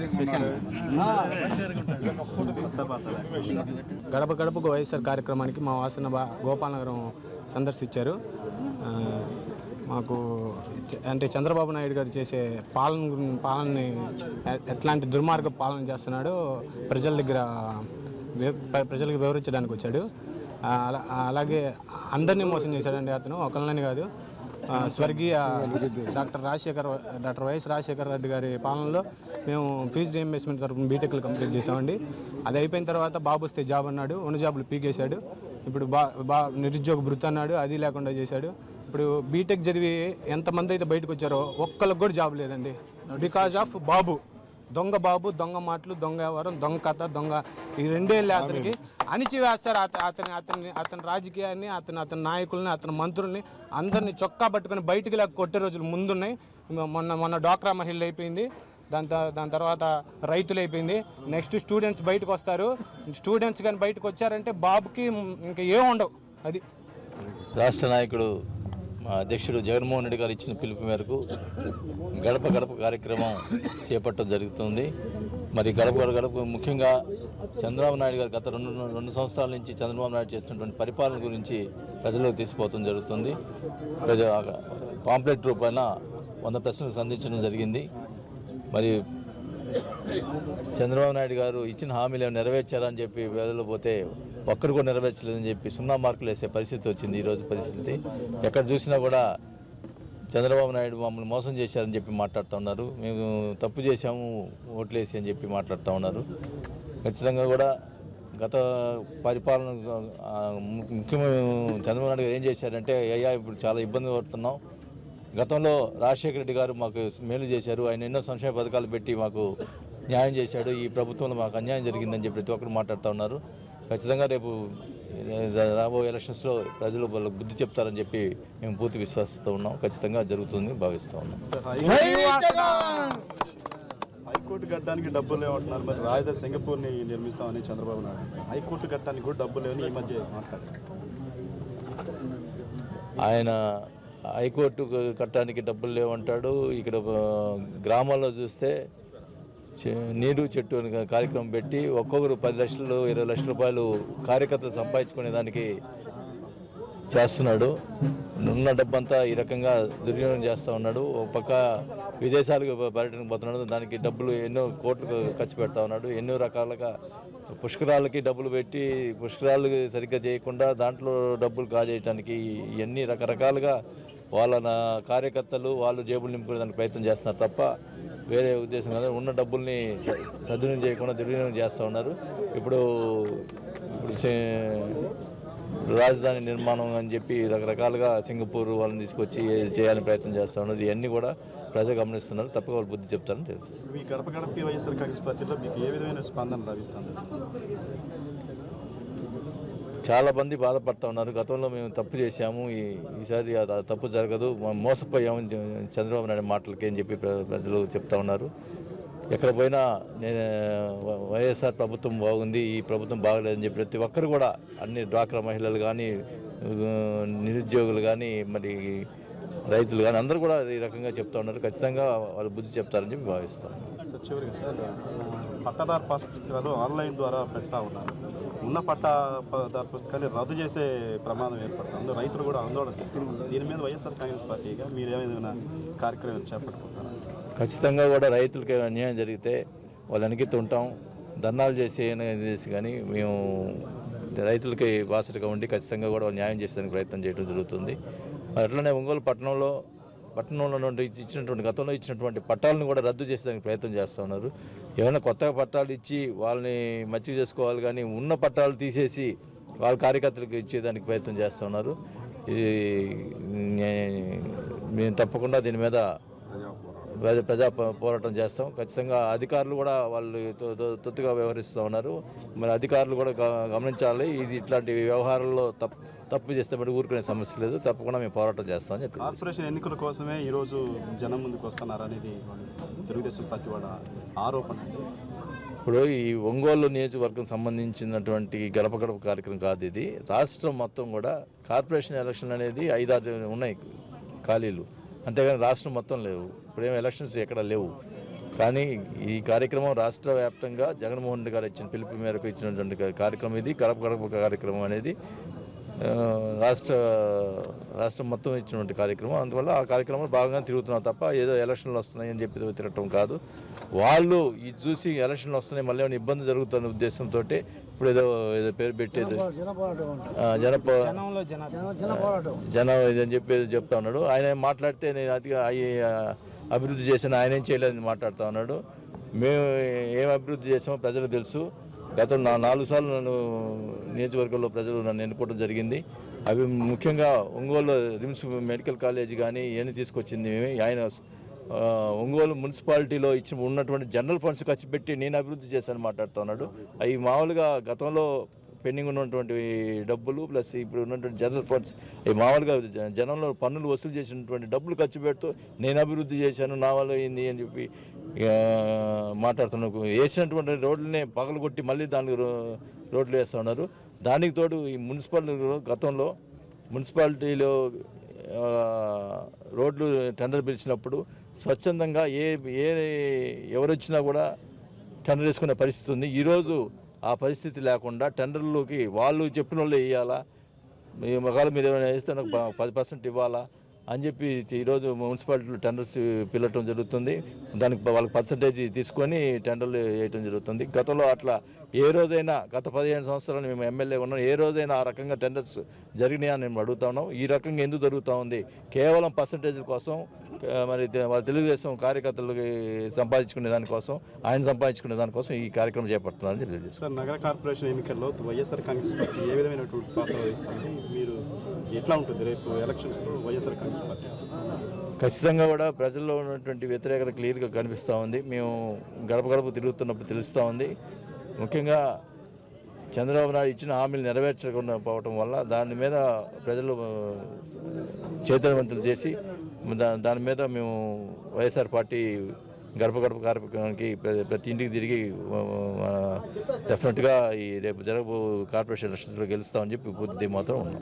గడప గడపకు వైఎస్ఆర్ కార్యక్రమానికి మా వాసన బా గోపాలనగరం సందర్శించారు ఆ, మాకు చ- అంటే చంద్రబాబు నాయుడు గారు చేసే పాలన గురి- పాలనని ఎ- ఎట్లాంటి దుర్మార్గ పాలన చేస్తున్నాడో ప్రజల దగ్గర వి- ప్ర- ప్రజలకు వివరించడానికి వచ్చాడు ఆ, అలా- అలాగే అందరినీ మోసం చేశాడండి అతను ఒకళ్ళని కాదు ఆ, స్వర్గీయ doctor Rajasekhar doctor YS Rajasekhar Reddy గారి పాలనలో మేము ఫీజు రీఎంబర్స్మెంట్ తరఫున బీటెక్లు కంప్లీట్ చేసామండి అది అయిపోయిన తర్వాత బాబు వస్తే జాబ్ అన్నాడు ఉన్న జాబులు పీకేశాడు ఇప్పుడు బా బా నిరుద్యోగ భృతి అన్నాడు అది లేకుండా చేశాడు ఇప్పుడు బీటెక్ చదివి ఎంతమంది అయితే బయటకు వచ్చారో ఒక్కళ్ళకి కూడా జాబ్ లేదండి బికాజ్ ఆఫ్ బాబు దొంగ బాబు దొంగ మాటలు దొంగ వ్యవహారం దొంగ కథ దొంగ ఈ రెండేళ్ళు అతనికి అణిచివేస్తారు అత- అతని అతని అతని రాజకీయాన్ని అతని అతని నాయకుల్ని అతని మంత్రుల్ని అందరినీ చొక్కా పట్టుకొని బయటికి లేక కొట్టే రోజులు ముందున్నాయి మొన్న మొన్న డ్వాక్రా మహిళలు అయిపోయింది దాని త- దాని తర్వాత రైతులు అయిపోయింది నెక్స్ట్ స్టూడెంట్స్ బయటకు వస్తారు స్టూడెంట్స్ కానీ బయటకు వచ్చారంటే బాబుకి ఇంకా ఏం ఉండవు అది రాష్ట్ర నాయకుడు మా అధ్యక్షుడు జగన్మోహన్ రెడ్డి గారు ఇచ్చిన పిలుపు మేరకు గడప గడప కార్యక్రమం చేపట్టడం జరుగుతుంది మరి గడప గడప గడప ముఖ్యంగా చంద్రబాబు నాయుడు గారు గత రెండు రెండు సంవత్సరాల నుంచి చంద్రబాబు నాయుడు చేస్తున్నటువంటి పరిపాలన గురించి ప్రజలకు తీసిపోవడం జరుగుతుంది ప్రజ పాంప్లెట్ రూపాయన వంద ప్రశ్నలు సంధించడం జరిగింది మరి చంద్రబాబు నాయుడు గారు ఇచ్చిన హామీలు ఏమైనా నెరవేర్చారని చెప్పి వేలలో పోతే ఒక్కరు కూడా నెరవేర్చలేదని చెప్పి సున్నా మార్కులు వేసే పరిస్థితి వచ్చింది ఈరోజు పరిస్థితి ఎక్కడ చూసినా కూడా చంద్రబాబు నాయుడు మమ్మల్ని మోసం చేశారని చెప్పి మాట్లాడుతూ ఉన్నారు మేము తప్పు చేశాము ఓట్లేసి అని చెప్పి మాట్లాడుతూ ఉన్నారు ఖచ్చితంగా కూడా గత పరిపాలన ఆ, ము- ముఖ్యమైన చంద్రబాబు నాయుడు గారు ఏం చేశారంటే అయ్యా ఇప్పుడు చాలా ఇబ్బంది పడుతున్నాం గతంలో రాజశేఖర రెడ్డి గారు మాకు మేలు చేశారు ఆయన ఎన్నో సంక్షేమ పథకాలు పెట్టి మాకు న్యాయం చేశాడు ఈ ప్రభుత్వంలో మాకు అన్యాయం జరిగిందని చెప్పి ప్రతి ఒక్కరు మాట్లాడుతూ ఉన్నారు ఖచ్చితంగా రేపు ఏ, రాబోయే ఎలక్షన్స్లో ప్రజలు వాళ్ళకు బుద్ధి చెప్తారని చెప్పి మేము పూర్తి విశ్వాసంతో ఉన్నాం ఖచ్చితంగా జరుగుతుందని భావిస్తూ ఉన్నాం హైకోర్టు కట్టడానికి డబ్బులు లేవంటున్నారు మరి రాజధాని సింగపూర్ని నిర్మిస్తామని చంద్రబాబు నాయుడు హైకోర్టు కట్టడానికి కూడా డబ్బులు లేవని ఈ మధ్య మాట్లాడారు ఆయన హైకోర్టు కట్టడానికి డబ్బులు లేవంటాడు ఇక్కడ ఆ, గ్రామాల్లో చూస్తే చె- నీరు చెట్టు అని కార్యక్రమం పెట్టి ఒక్కొక్కరు పది లక్షలు ఇరవై లక్షల రూపాయలు కార్యకర్తలు సంపాదించుకునే దానికి చేస్తున్నాడు ఉన్న డబ్బంతా ఈ రకంగా దుర్వినియోగం చేస్తూ ఉన్నాడు ఒక పక్క విదేశాలకు పర్యటనకు పోతున్నాడు దానికి డబ్బులు ఎన్నో కోట్లు ఖర్చు పెడతా ఉన్నాడు ఎన్నో రకాలుగా పుష్కరాలకి డబ్బులు పెట్టి పుష్కరాలు సరిగ్గా చేయకుండా దాంట్లో డబ్బులు కాజేయటానికి ఇవన్నీ రకరకాలుగా వాళ్ళ నా కార్యకర్తలు వాళ్ళు జేబులు నింపుకునేదానికి ప్రయత్నం చేస్తున్నారు తప్ప వేరే ఉద్దేశం కాదు ఉన్న డబ్బుల్ని స- సద్వినియోగం చేయకుండా దుర్వినియోగం చేస్తూ ఉన్నారు ఇప్పుడు ఇప్పుడు చే- రాజధాని నిర్మాణం అని చెప్పి రకరకాలుగా సింగపూర్ వాళ్ళని తీసుకొచ్చి చేయాలని ప్రయత్నం చేస్తూ ఉన్నారు ఇవన్నీ కూడా ప్రజలు గమనిస్తున్నారు తప్పక వాళ్ళు బుద్ధి చెప్తారని తెలుసు మీ గడప గడపకి వైఎస్ఆర్ కాంగ్రెస్ పార్టీలో మీకు ఏ విధమైన స్పందన లభిస్తుంది చాలా మంది బాధపడతా ఉన్నారు గతంలో మేము తప్పు చేశాము ఈ- ఈసారి ఆ ఆ తప్పు జరగదు మేము మోసపోయాము చ- చంద్రబాబు నాయుడు మాటలకి అని చెప్పి ప్ర- ప్రజలు చెప్తా ఉన్నారు ఎక్కడ పోయినా నేను వ- వైఎస్ఆర్ ప్రభుత్వం బాగుంది ఈ ప్రభుత్వం బాగలేదని చెప్పి ప్రతి ఒక్కరు కూడా అన్ని డ్వాక్రా మహిళలు కానీ నిరుద్యోగులు కానీ మరి రైతులు కానీ అందరూ కూడా ఈ రకంగా చెప్తా ఉన్నారు ఖచ్చితంగా వాళ్ళు బుద్ధి చెప్తారని చెప్పి భావిస్తాను సార్ చివరిగా సార్ పట్టాదారు పాస్ పుస్తకాలు ఆన్లైన్ ద్వారా పెడతా ఉన్నారు ఉన్న పట్టాదారు పుస్తకాన్ని రద్దు చేసే ప్రమాదం ఏర్పడుతుంది రైతులు కూడా ఆందోళన చెందుతున్నారు. దీని మీద వైఎస్ఆర్ కాంగ్రెస్ పార్టీగా మీరు ఏమైనా కార్యక్రమం చేపట్టుకుంటారా ఖచ్చితంగా కూడా రైతులకి అన్యాయం జరిగితే వాళ్ళు వెనకెత్తి ఉంటాం ధర్నాలు చేసి ఏమైనా చేసి కానీ మేము రైతులకి బాసటగా ఉండి ఖచ్చితంగా కూడా వాళ్ళు న్యాయం చేసేదానికి ప్రయత్నం చేయడం జరుగుతుంది మరి అట్లనే ఒంగోలు పట్టణంలో పట్టణంలో నుండి ఇచ్చినటువంటి గతంలో ఇచ్చినటువంటి పట్టాలను కూడా రద్దు చేసేదానికి ప్రయత్నం చేస్తూ ఉన్నారు ఏమైనా కొత్తగా పట్టాలు ఇచ్చి వాళ్ళని మచ్చిక చేసుకోవాలి కానీ ఉన్న పట్టాలు తీసేసి వాళ్ళ కార్యకర్తలకు ఇచ్చేదానికి ప్రయత్నం చేస్తూ ఉన్నారు ఇది నే- మేము తప్పకుండా దీని మీద ప్రజా ప్రజా పో- పోరాటం చేస్తాం ఖచ్చితంగా అధికారులు కూడా వాళ్ళు తొ- తొ- తొత్తుగా వ్యవహరిస్తూ ఉన్నారు మరి అధికారులు కూడా గ- గమనించాలి ఇది ఇట్లాంటి వ్యవహారాల్లో తప్పు తప్పు చేస్తే బట్టి ఊరుకునే సమస్య లేదు తప్పకుండా మేము పోరాటం చేస్తామని చెప్పి కార్పొరేషన్ ఎన్నికల కోసమే ఈరోజు జనం ముందుకు వస్తున్నారు అనేది తెలుగుదేశం పార్టీ వాళ్ళ ఆరోపణ ఇప్పుడు ఈ ఒంగోలు నియోజకవర్గం సంబంధించినటువంటి గడప గడప కార్యక్రమం కాదు ఇది రాష్ట్రం మొత్తం కూడా కార్పొరేషన్ ఎలక్షన్ అనేది ఐదారు ఉన్నాయి ఖాళీలు అంతేగాని రాష్ట్రం మొత్తం లేవు ఇప్పుడేం ఎలక్షన్స్ ఎక్కడ లేవు కానీ ఈ కార్యక్రమం రాష్ట్ర వ్యాప్తంగా జగన్మోహన్ రెడ్డి గారు ఇచ్చిన పిలుపు మేరకు ఇచ్చినటువంటి కా- కార్యక్రమం ఇది గడప గడప కార్యక్రమం అనేది ఆ, రాష్ట్ర రాష్ట్రం మొత్తం ఇచ్చినటువంటి కార్యక్రమం అందువల్ల ఆ కార్యక్రమం బాగా తిరుగుతున్నాం తప్ప ఏదో ఎలక్షన్లు వస్తున్నాయి అని చెప్పి తిరగటం కాదు వాళ్ళు ఇది చూసి ఎలక్షన్లు వస్తున్నాయి మళ్ళీ ఏమైనా ఇబ్బంది జరుగుతున్న ఉద్దేశంతో ఇప్పుడు ఏదో ఏదో పేరు పెట్టేది ఆ, జనప జనంలో జన జనం ఇదని చెప్పి ఏదో చెప్తా ఉన్నాడు ఆయన ఏం మాట్లాడితే నేను అతిగా అయ్యి ఆ, అభివృద్ధి చేశాను ఆయన ఏం చేయలేదని మాట్లాడుతా ఉన్నాడు మేము ఏం అభివృద్ధి చేసామో ప్రజలకు తెలుసు గత నా నాలుగు సార్లు నన్ను నియోజకవర్గంలో ప్రజలు నన్ను ఎన్నుకోవడం జరిగింది అవి ముఖ్యంగా ఒంగోలు రిమ్స్ మెడికల్ కాలేజ్ కానీ ఇవన్నీ తీసుకొచ్చింది మేమే ఆయన ఆ, ఒంగోలు మున్సిపాలిటీలో ఇచ్చి ఉన్నటువంటి జనరల్ ఫండ్స్ ఖర్చు పెట్టి నేను అభివృద్ధి చేశాను మాట్లాడుతూ ఉన్నాడు అవి మామూలుగా గతంలో పెండింగ్ ఉన్నటువంటి డబ్బులు ప్లస్ ఇప్పుడు ఉన్నటువంటి జనరల్ ఫండ్స్ అవి మామూలుగా జ- జనంలో పన్నులు వసూలు చేసినటువంటి డబ్బులు ఖర్చు పెడుతూ నేను అభివృద్ధి చేశాను నా వల్ల అయింది అని చెప్పి ఇక మాట్లాడుతున్నాను వేసినటువంటి రోడ్లనే పగలగొట్టి మళ్ళీ దానికి రో- రోడ్లు వేస్తూ ఉన్నారు దానికి తోడు ఈ మున్సిపాలిటీలో గతంలో మున్సిపాలిటీలో ఆ, రోడ్లు టెండర్ పిలిచినప్పుడు స్వచ్ఛందంగా ఏ ఏ ఎవరు వచ్చినా కూడా టెండర్ వేసుకునే పరిస్థితి ఉంది ఈరోజు ఆ పరిస్థితి లేకుండా టెండర్లోకి వాళ్ళు చెప్పిన వాళ్ళు వేయాలా మీ ఒకవేళ మీరు ఏమైనా వేస్తే నాకు ప- పది పర్సెంట్ ఇవ్వాలా అని చెప్పి ఈరోజు మున్సిపాలిటీలు టెండర్స్ పిలవటం జరుగుతుంది దానికి వాళ్ళకి పర్సంటేజ్ తీసుకొని టెండర్లు వేయటం జరుగుతుంది గతంలో అట్లా ఏ రోజైనా గత పదిహేను సంవత్సరాలు మేము ఎమ్మెల్యే ఉన్నాం ఏ రోజైనా ఆ రకంగా టెండర్స్ జరిగినాయని నేను అడుగుతా ఉన్నాం ఈ రకంగా ఎందుకు జరుగుతూ ఉంది కేవలం పర్సంటేజ్ల కోసం ఆ, మరి తె- వాళ్ళ తెలుగుదేశం కార్యకర్తలకి సంపాదించుకునే దానికోసం ఆయన సంపాదించుకునే దానికోసం ఈ కార్యక్రమం చేపడుతున్నారని తెలియజేస్తాను సార్ నగర కార్పొరేషన్ ఎన్నికల్లో వైఎస్ఆర్ కాంగ్రెస్ పార్టీ ఏ విధమైనటువంటి పాత్ర వహిస్తుంది మీరు ఎట్లా ఉంటుంది రేపు ఎలక్షన్స్లో వైఎస్ఆర్ కాంగ్రెస్ పార్టీ ఖచ్చితంగా కూడా ప్రజల్లో ఉన్నటువంటి వ్యతిరేకత క్లియర్గా కనిపిస్తూ ఉంది మేము గడప గడప తిరుగుతున్నప్పుడు తెలుస్తూ ఉంది ముఖ్యంగా చంద్రబాబు నాయుడు ఇచ్చిన హామీలు నెరవేర్చకుండా పోవటం వల్ల దాని మీద ప్రజలు ఆ, చైతన్యవంతులు చేసి దా దాని మీద మేము వైఎస్ఆర్ పార్టీ గడప గడప కార్యక్రమానికి ప్ర- ప్రతి ఇంటికి తిరిగి డెఫినెట్గా ఈ రేపు జరగబో కార్పొరేషన్ ఎలక్షన్స్లో గెలుస్తామని చెప్పి పూర్తి మాత్రం ఉన్నాం